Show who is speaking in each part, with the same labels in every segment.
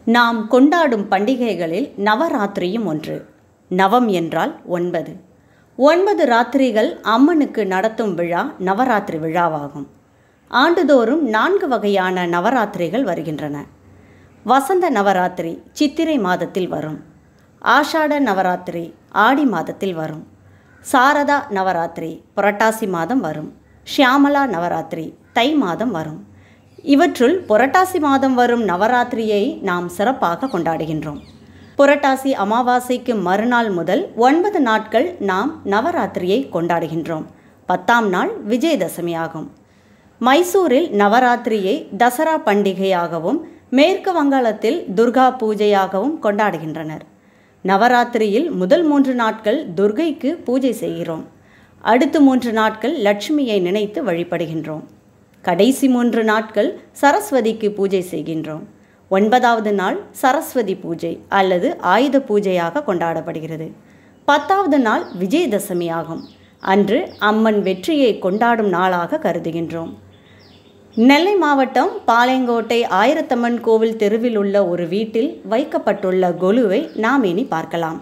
Speaker 1: நாம் கொண்டாடும் பண்டிகைகளில் நவராத்திரியும் ஒன்று நவம் என்றால் ஒன்பது ஒன்பது ராத்திரிகள் அம்மனுக்கு நடத்தும் விழா நவராத்திரி விழாவாகும் ஆண்டுதோறும் நான்கு வகையான நவராத்திரிகள் வருகின்றன வசந்த நவராத்திரி சித்திரை மாதத்தில் வரும் ஆஷாட நவராத்திரி ஆடி மாதத்தில் வரும் சாரதா நவராத்திரி புரட்டாசி மாதம் வரும் ஷியாமலா நவராத்திரி தை மாதம் வரும் இவற்றுள் புரட்டாசி மாதம் வரும் நவராத்திரியை நாம் சிறப்பாக கொண்டாடுகின்றோம் புரட்டாசி அமாவாசைக்கு மறுநாள் முதல் ஒன்பது நாட்கள் நாம் நவராத்திரியை கொண்டாடுகின்றோம் பத்தாம் நாள் விஜயதசமி ஆகும் மைசூரில் நவராத்திரியை தசரா பண்டிகையாகவும் மேற்கு வங்காளத்தில் துர்கா பூஜையாகவும் கொண்டாடுகின்றனர் நவராத்திரியில் முதல் மூன்று நாட்கள் துர்கைக்கு பூஜை செய்கிறோம் அடுத்த மூன்று நாட்கள் லட்சுமியை நினைத்து வழிபடுகின்றோம் கடைசி மூன்று நாட்கள் சரஸ்வதிக்கு பூஜை செய்கின்றோம் ஒன்பதாவது நாள் சரஸ்வதி பூஜை அல்லது ஆயுத பூஜையாக கொண்டாடப்படுகிறது பத்தாவது நாள் விஜயதசமி ஆகும் அன்று அம்மன் வெற்றியை கொண்டாடும் நாளாக கருதுகின்றோம் நெல்லை மாவட்டம் பாளையங்கோட்டை ஆயிரத்தம்மன் கோவில் தெருவில் உள்ள ஒரு வீட்டில் வைக்கப்பட்டுள்ள கொலுவை நாம் இனி பார்க்கலாம்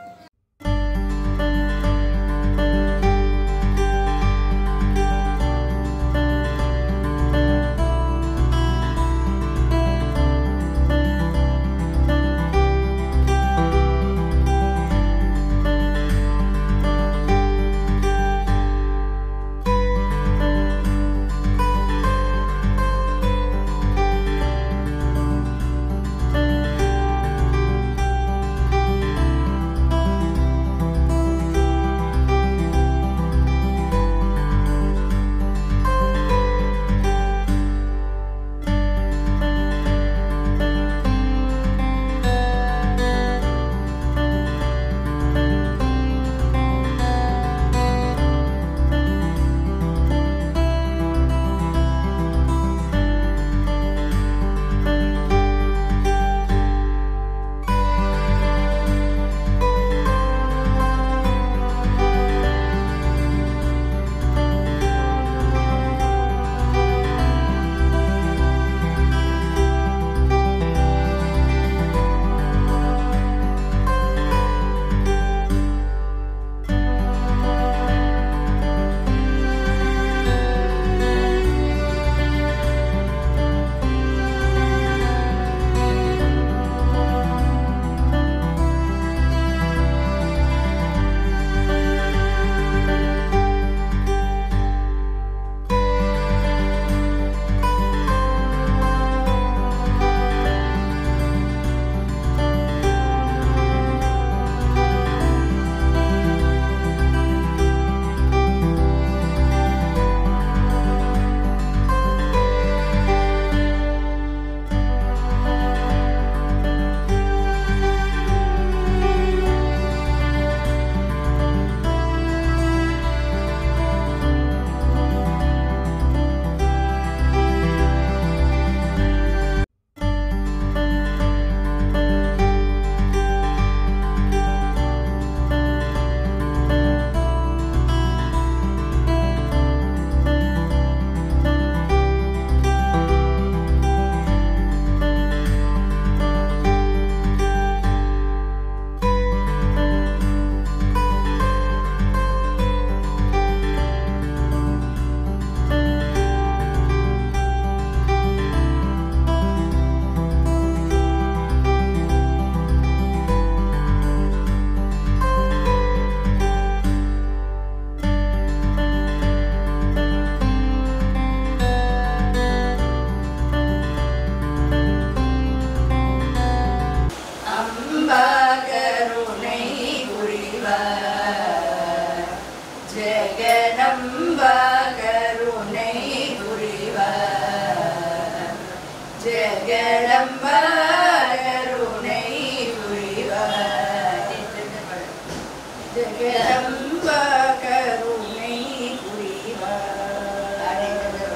Speaker 2: அம்பா கருணை புரிவார் ஜெகதம்பா கருணை புரிவார் ஜெகதம்பா கருணை புரிவார் ஜெகதம்பா கருணை புரிவார்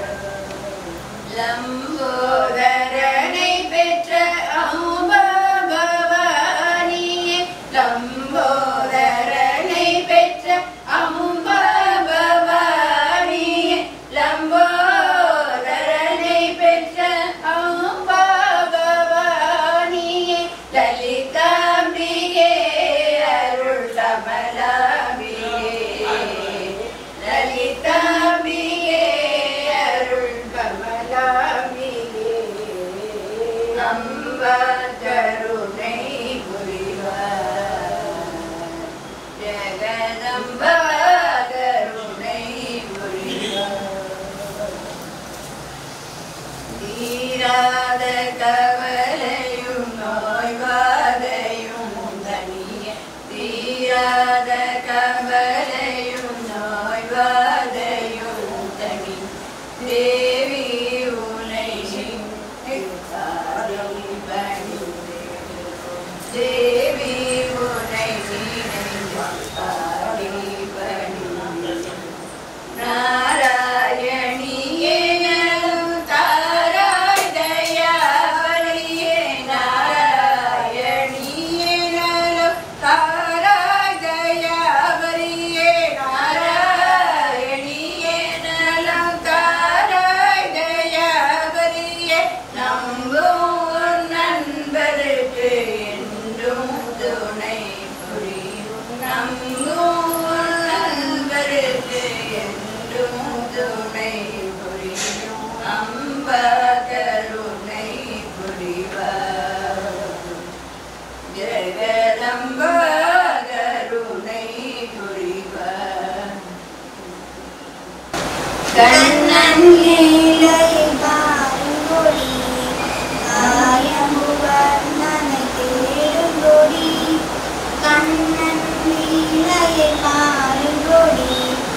Speaker 2: லம்போதரனை பெற்ற அம்பா பவானியே லம்போதரனை பெற்ற அம்பா பவானியே லம்போதரனை பெற்ற அம்பா பவானியே ஜெகதம்ப கருணை புரிவார் தீராத கவலையும் நோய்வாதையும் தனிய தீராத கவலையும் நோய்வாதையும் தனி தேவி உனை தேவி உனை பாடி பணி நாராயணியே நலம் தாராய் தயாவலியே நாராயணியே நலம் தாராய் தயாவலியே நாராயணியே நலம் தாராய் தயாவலியே நம்பும் நண்பருக்கு என்றும் துணை புரியும் நம்பும் நண்பருக்கு என்றும் துணை புரியும் அம்ப கருணை புரிவார் ஜெகதம்ப கருணை புரிவார் கண்ணன்
Speaker 3: லீலை பாருங்கொடி காயமுவர்ணனை தேடுங்கொடி கண்ணன் லீலையை பாருங்கொடி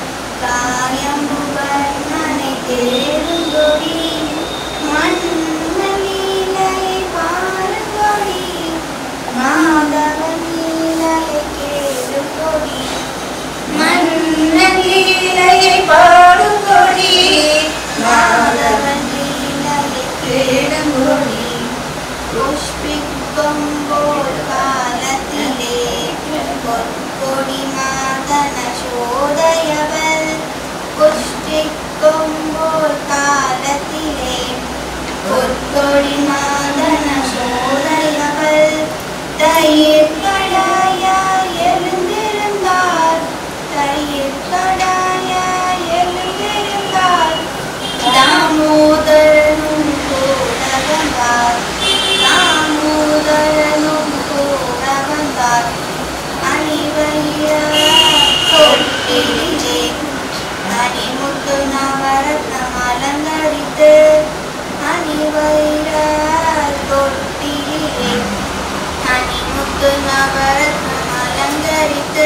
Speaker 3: காயமுவர்ணனை தேடுங்கொடி மன்னன் லீலையை பாருங்கொடி மாதவன் லீலையை கேளுங்கொடி
Speaker 2: மன்னன் லீலையை பாடுங்கொடி
Speaker 3: மாதவன் லீலையை கேளுங்கொடி புஷ்பிக்கும் போல் காலத்திலே பொற்கொடி மாதன சோதையவள் புஷ்டிக்கும் போல் காலத்திலே பொற்கொடி மாதன சோதையவள் தயிர் கடாயாய் எழுந்திருந்தார் தயிர் கடாயாய் எழுந்திருந்தார் தாமோதரனும் கூட வந்தார் தாமோதரனும் கூட வந்தார் அணிவயிற தொட்டிலே அணிமுத்து நவரத்னம் அலங்கரித்து அணிவயிற தொட்டிலே அணிமுத்து நவரத்னம் அலங்கரித்து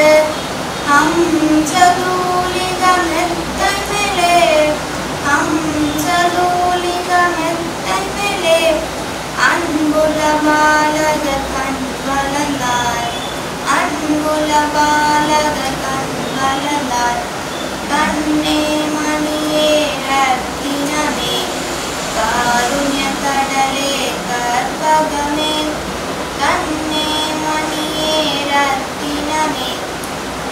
Speaker 3: ஹம்சதூலிதமெத்தமிழே ஹம்சதூலிதமெத்தமிழே அன்புல பாலக கண் வளர்ந்தார் அன்புல பாலக கண் வளர்ந்தார் கண்ணே மணியே ரத்தினமே காருண்ய கடலே கற்பகமே கண்ணே மணியே ரத்தினமே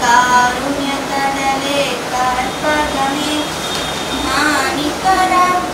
Speaker 3: காருண்ய கடலே கற்பகமே மாணிக்கரா